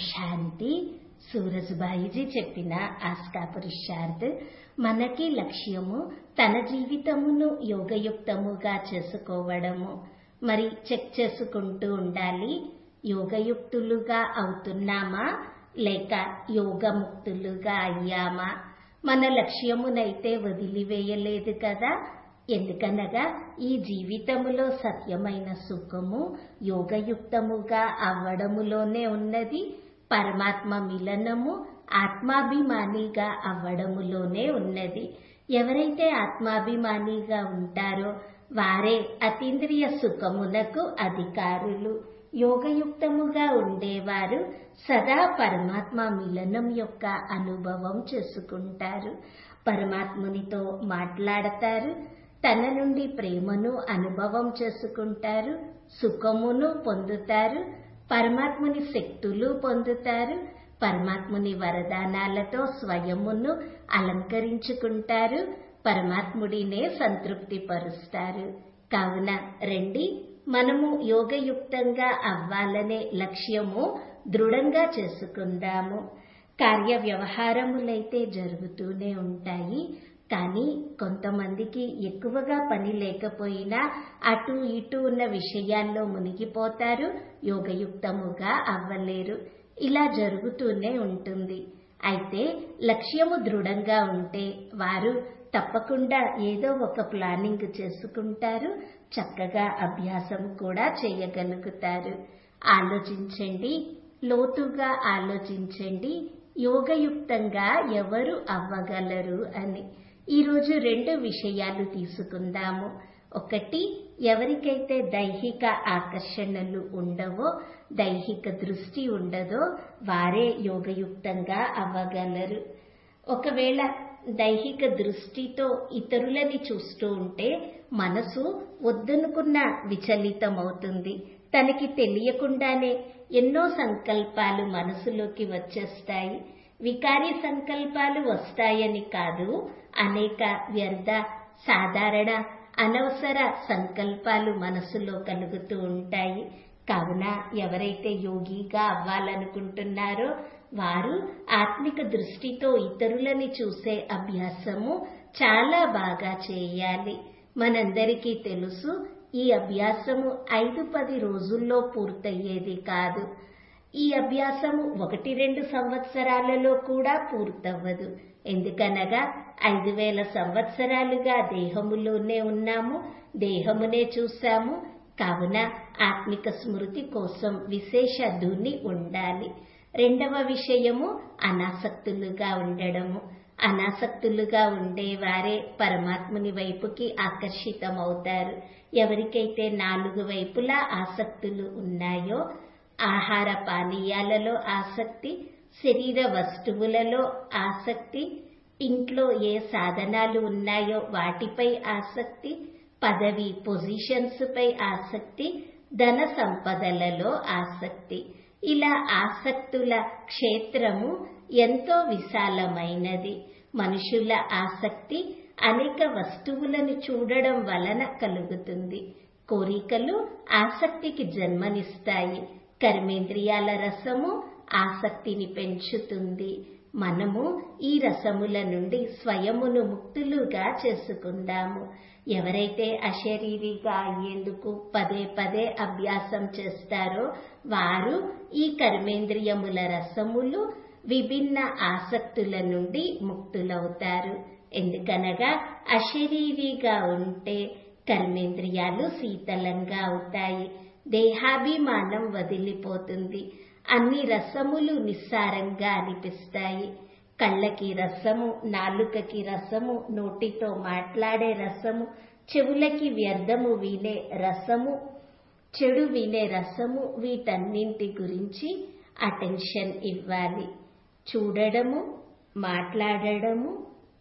శాంతి సూరజ్బాయిజీ చెప్పిన ఆస్కా పురుషార్థ్ మనకి లక్ష్యము తన జీవితమును యోగయుక్తముగా చేసుకోవడము మరి చెక్ చేసుకుంటూ ఉండాలి యోగయుక్తులుగా అవుతున్నామా లేక యోగముక్తులుగా అయ్యామా మన లక్ష్యమునైతే వదిలివేయలేదు కదా ఎందుకనగా ఈ జీవితములో సత్యమైన సుఖము యోగయుక్తముగా అవ్వడములోనే ఉన్నది పరమాత్మ మిలనము ఆత్మాభిమానిగా అవ్వడములోనే ఉన్నది ఎవరైతే ఆత్మాభిమానిగా ఉంటారో వారే అతీంద్రియ సుఖమునకు అధికారులు యోగయుక్తముగా ఉండేవారు సదా పరమాత్మ మిలనం యొక్క అనుభవం చేసుకుంటారు పరమాత్మునితో మాట్లాడతారు తన నుండి ప్రేమను అనుభవం చేసుకుంటారు సుఖమును పొందుతారు పరమాత్ముని శక్తులు పొందుతారు పరమాత్ముని వరదానాలతో స్వయమును అలంకరించుకుంటారు పరమాత్ముడినే సంతృప్తి పరుస్తారు కావున రండి మనము యోగయుక్తంగా అవ్వాలనే లక్ష్యము దృఢంగా చేసుకుందాము కార్య వ్యవహారములైతే జరుగుతూనే ఉంటాయి కానీ కొంతమందికి ఎక్కువగా పని లేకపోయినా అటు ఇటు ఉన్న విషయాల్లో మునిగిపోతారు యోగయుక్తముగా అవ్వలేరు ఇలా జరుగుతూనే ఉంటుంది అయితే లక్ష్యము దృఢంగా ఉంటే వారు తప్పకుండా ఏదో ఒక ప్లానింగ్ చేసుకుంటారు చక్కగా అభ్యాసం కూడా చేయగలుగుతారు ఆలోచించండి లోతుగా ఆలోచించండి యోగయుక్తంగా ఎవరు అవ్వగలరు అని ఈరోజు రెండు విషయాలు తీసుకుందాము ఒకటి ఎవరికైతే దైహిక ఆకర్షణలు ఉండవో దైహిక దృష్టి ఉండదో వారే యోగయుక్తంగా అవ్వగలరు ఒకవేళ దైహిక దృష్టితో ఇతరులని చూస్తూ ఉంటే మనసు వద్దనుకున్న విచలితమవుతుంది తనకి తెలియకుండానే ఎన్నో సంకల్పాలు మనసులోకి వచ్చేస్తాయి వికారి సంకల్పాలు వస్తాయని కాదు అనేక వ్యర్థ సాధారణ అనవసర సంకల్పాలు మనసులో కలుగుతూ ఉంటాయి కావున ఎవరైతే యోగిగా అవ్వాలనుకుంటున్నారో వారు ఆత్మిక దృష్టితో ఇతరులని చూసే అభ్యాసము చాలా బాగా చేయాలి మనందరికీ తెలుసు ఈ అభ్యాసము ఐదు పది రోజుల్లో పూర్తయ్యేది కాదు ఈ అభ్యాసము ఒకటి రెండు సంవత్సరాలలో కూడా పూర్తవ్వదు ఎందుకనగా ఐదు వేల సంవత్సరాలుగా దేహములోనే ఉన్నాము దేహమునే చూశాము కావున ఆత్మిక స్మృతి కోసం విశేష ధుని ఉండాలి రెండవ విషయము అనాసక్తులుగా ఉండడము అనాసక్తులుగా ఉండేవారే పరమాత్ముని వైపుకి ఆకర్షితమవుతారు ఎవరికైతే నాలుగు వైపులా ఆసక్తులు ఉన్నాయో ఆహార పానీయాలలో ఆసక్తి శరీర వస్తువులలో ఆసక్తి ఇంట్లో ఏ సాధనాలు ఉన్నాయో వాటిపై ఆసక్తి పదవి పొజిషన్స్ పై ఆసక్తి ధన సంపదలలో ఆసక్తి ఇలా ఆసక్తుల క్షేత్రము ఎంతో విశాలమైనది మనుషుల ఆసక్తి అనేక వస్తువులను చూడడం వలన కలుగుతుంది కోరికలు ఆసక్తికి జన్మనిస్తాయి కర్మేంద్రియాల రసము ఆసక్తిని పెంచుతుంది మనము ఈ రసముల నుండి స్వయమును ముక్తులుగా చేసుకుందాము ఎవరైతే అశరీరిగా అయ్యేందుకు పదే పదే అభ్యాసం చేస్తారో వారు ఈ కర్మేంద్రియముల రసములు విభిన్న ఆసక్తుల నుండి ముక్తులవుతారు ఎందుకనగా అశరీరిగా ఉంటే కర్మేంద్రియాలు శీతలంగా అవుతాయి దేహాభిమానం వదిలిపోతుంది అన్ని రసములు నిస్సారంగా అనిపిస్తాయి కళ్ళకి రసము నాలుకకి రసము నోటితో మాట్లాడే రసము చెవులకి వ్యర్థము వినే రసము చెడు వినే రసము వీటన్నింటి గురించి అటెన్షన్ ఇవ్వాలి చూడడము మాట్లాడడము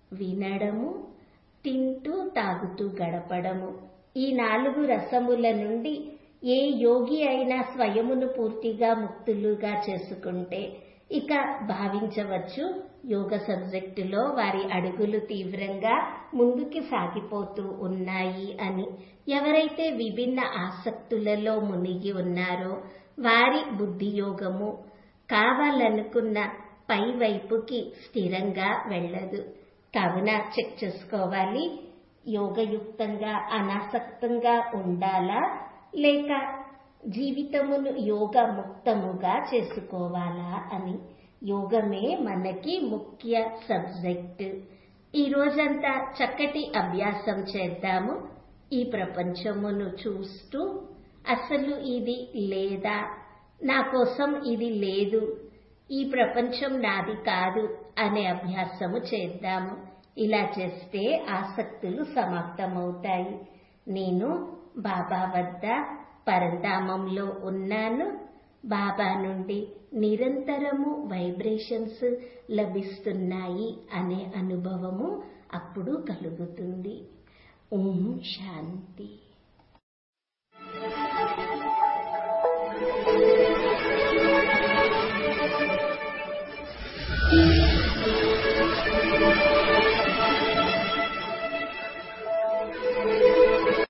వినడము తింటూ తాగుతూ గడపడము ఈ నాలుగు రసముల నుండి ఏ యోగి అయినా స్వయమును పూర్తిగా ముక్తులుగా చేసుకుంటే ఇక భావించవచ్చు యోగ సబ్జెక్టులో వారి అడుగులు తీవ్రంగా ముందుకి సాగిపోతూ ఉన్నాయి అని ఎవరైతే విభిన్న ఆసక్తులలో మునిగి ఉన్నారో వారి బుద్ధి యోగము కావాలనుకున్న పై వైపుకి స్థిరంగా వెళ్ళదు కావున చెక్ చేసుకోవాలి యోగయుక్తంగా అనాసక్తంగా ఉండాలా లేక జీవితమును యోగ ముక్తముగా చేసుకోవాలా అని యోగమే మనకి ముఖ్య సబ్జెక్ట్ ఈ రోజంతా చక్కటి అభ్యాసం చేద్దాము ఈ ప్రపంచమును చూస్తూ అసలు ఇది లేదా నా కోసం ఇది లేదు ఈ ప్రపంచం నాది కాదు అనే అభ్యాసము చేద్దాము ఇలా చేస్తే ఆసక్తులు సమాప్తమవుతాయి నేను బాబా వద్ద పరంధామంలో ఉన్నాను బాబా నుండి నిరంతరము వైబ్రేషన్స్ లభిస్తున్నాయి అనే అనుభవము అప్పుడు కలుగుతుంది ఓం శాంతి